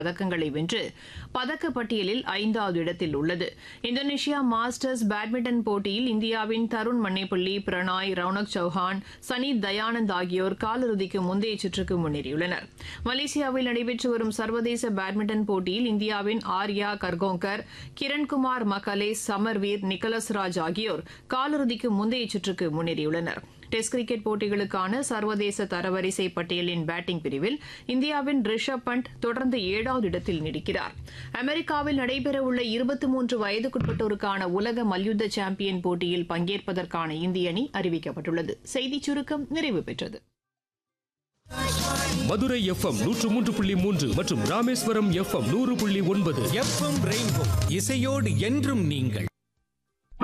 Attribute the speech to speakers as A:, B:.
A: பதக்கங்களை வென்று பதக்கப் பட்டியலில் ஐந்தாவது இடத்தில் உள்ளது இந்தோனேஷியா மாஸ்டர்ஸ் பேட்மிண்டன் போட்டியில் இந்தியாவின் தருண் மன்னேப்பள்ளி பிரணாய் ரவுனக் சௌஹான் சனி தயானந்த் ஆகியோர் காலிறுதிக்கு முந்தைய சுற்றுக்கு முன்னேறியுள்ளனர் மலேசியாவில் நடைபெற்று வரும் சர்வதேச பேட்மிண்டன் போட்டியில் இந்தியாவின் ஆர்யா கர்கோங்கர் கிரண்குமார் மக்கலே சமர்வீர் நிக்கலஸ் ராஜ் ஆகியோர் காலிறுதிக்கு முந்தைய சுற்றுக்கு முன்னேறியுள்ளனர் டெஸ்ட் கிரிக்கெட் போட்டிகளுக்கான சர்வதேச தரவரிசை பட்டியலின் பேட்டிங் பிரிவில் இந்தியாவின் ரிஷப் பண்ட் தொடர்ந்து ஏழாவது இடத்தில் நீடிக்கிறார் அமெரிக்காவில் நடைபெறவுள்ள இருபத்தி மூன்று வயதுக்குட்பட்டோருக்கான உலக மல்யுத்த சாம்பியன் போட்டியில் பங்கேற்பதற்கான இந்திய அணி அறிவிக்கப்பட்டுள்ளது செய்திச் சுருக்கம் நிறைவு பெற்றது
B: மதுரை எஃப்எம் நூற்று மூன்று புள்ளி மூன்று மற்றும் ராமேஸ்வரம் எஃப்எம் நூறு புள்ளி ஒன்பது
C: எஃப்எம் ரெயின்போ இசையோடு என்றும் நீங்கள்